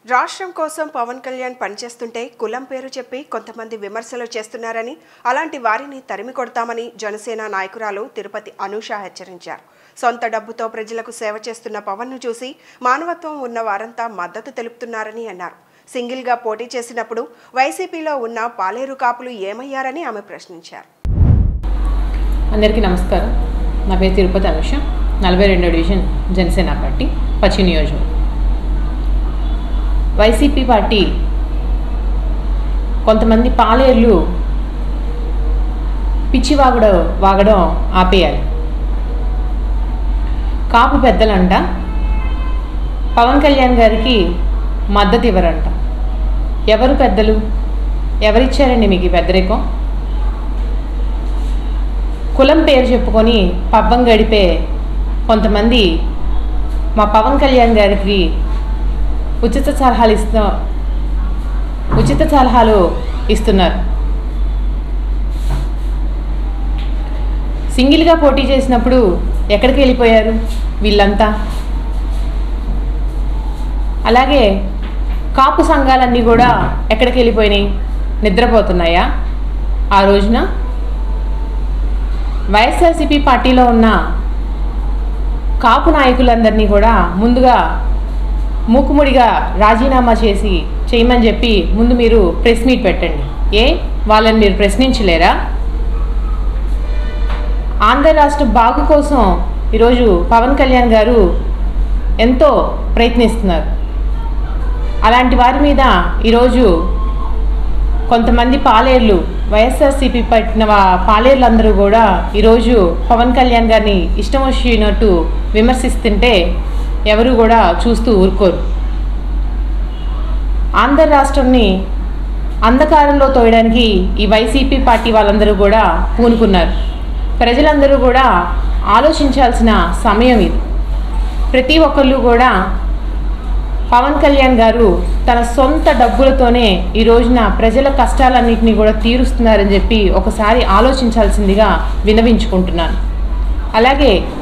రాష్ట్రం కోసం పవన్ కళ్యాణ్ పనిచేస్తుంటే కులం పేరు చెప్పి కొంతమంది విమర్శలు చేస్తున్నారని అలాంటి వారిని తరిమి కొడతామని జనసేన నాయకురాలు తిరుపతి అనూష హెచ్చరించారు సొంత డబ్బుతో ప్రజలకు సేవ చేస్తున్న పవన్ను చూసి మానవత్వం ఉన్న వారంతా మద్దతు తెలుపుతున్నారని అన్నారు సింగిల్గా పోటీ చేసినప్పుడు వైసీపీలో ఉన్న పాలేరు కాపులు ఏమయ్యారని ఆమె ప్రశ్నించారు అందరికీ నమస్కారం నా పేరు తిరుపతి అనుష నలభై రెండో డివిజన్ జనసేన పార్టీ పశ్చిమ నియోజకవర్గం వైసీపీ పార్టీ కొంతమంది పాలేర్లు పిచ్చి వాగడం వాగడం ఆపేయాలి కాపు పెద్దలంట పవన్ కళ్యాణ్ గారికి మద్దతు ఇవ్వరంట ఎవరు పెద్దలు ఎవరిచ్చారండి మీకు ఈ పెద్దరికం కులం పేరు చెప్పుకొని పబ్బం గడిపే కొంతమంది మా పవన్ కళ్యాణ్ గారికి ఉచిత సలహాలు ఇస్తూ ఉచిత సలహాలు ఇస్తున్నారు సింగిల్గా పోటీ చేసినప్పుడు ఎక్కడికి వెళ్ళిపోయారు వీళ్ళంతా అలాగే కాపు సంఘాలన్నీ కూడా ఎక్కడికి వెళ్ళిపోయినాయి నిద్రపోతున్నాయా ఆ రోజున వైఎస్ఆర్సీపీ పార్టీలో ఉన్న కాపు నాయకులందరినీ కూడా ముందుగా మూకుముడిగా రాజీనామా చేసి చేయమని చెప్పి ముందు మీరు ప్రెస్ మీట్ పెట్టండి ఏ వాళ్ళని మీరు ప్రశ్నించలేరా ఆంధ్ర రాష్ట్ర బాగు కోసం ఈరోజు పవన్ కళ్యాణ్ గారు ఎంతో ప్రయత్నిస్తున్నారు అలాంటి వారి మీద ఈరోజు కొంతమంది పాలేర్లు వైఎస్ఆర్సీపీ పట్టిన వా- పాలేర్లందరూ కూడా ఈరోజు పవన్ కళ్యాణ్ గారిని ఇష్టం వచ్చినట్టు విమర్శిస్తుంటే ఎవరు కూడా చూస్తూ ఊరుకోరు ఆంధ్ర రాష్ట్రంని అంధకారంలో తోయడానికి ఈ వైసీపీ పార్టీ వాళ్ళందరూ కూడా పూనుకున్నారు ప్రజలందరూ కూడా ఆలోచించాల్సిన సమయం ఇది ప్రతి ఒక్కళ్ళు కూడా పవన్ కళ్యాణ్ గారు తన సొంత డబ్బులతోనే ఈ రోజున ప్రజల కష్టాలన్నింటినీ కూడా తీరుస్తున్నారని చెప్పి ఒకసారి ఆలోచించాల్సిందిగా వినవించుకుంటున్నాను అలాగే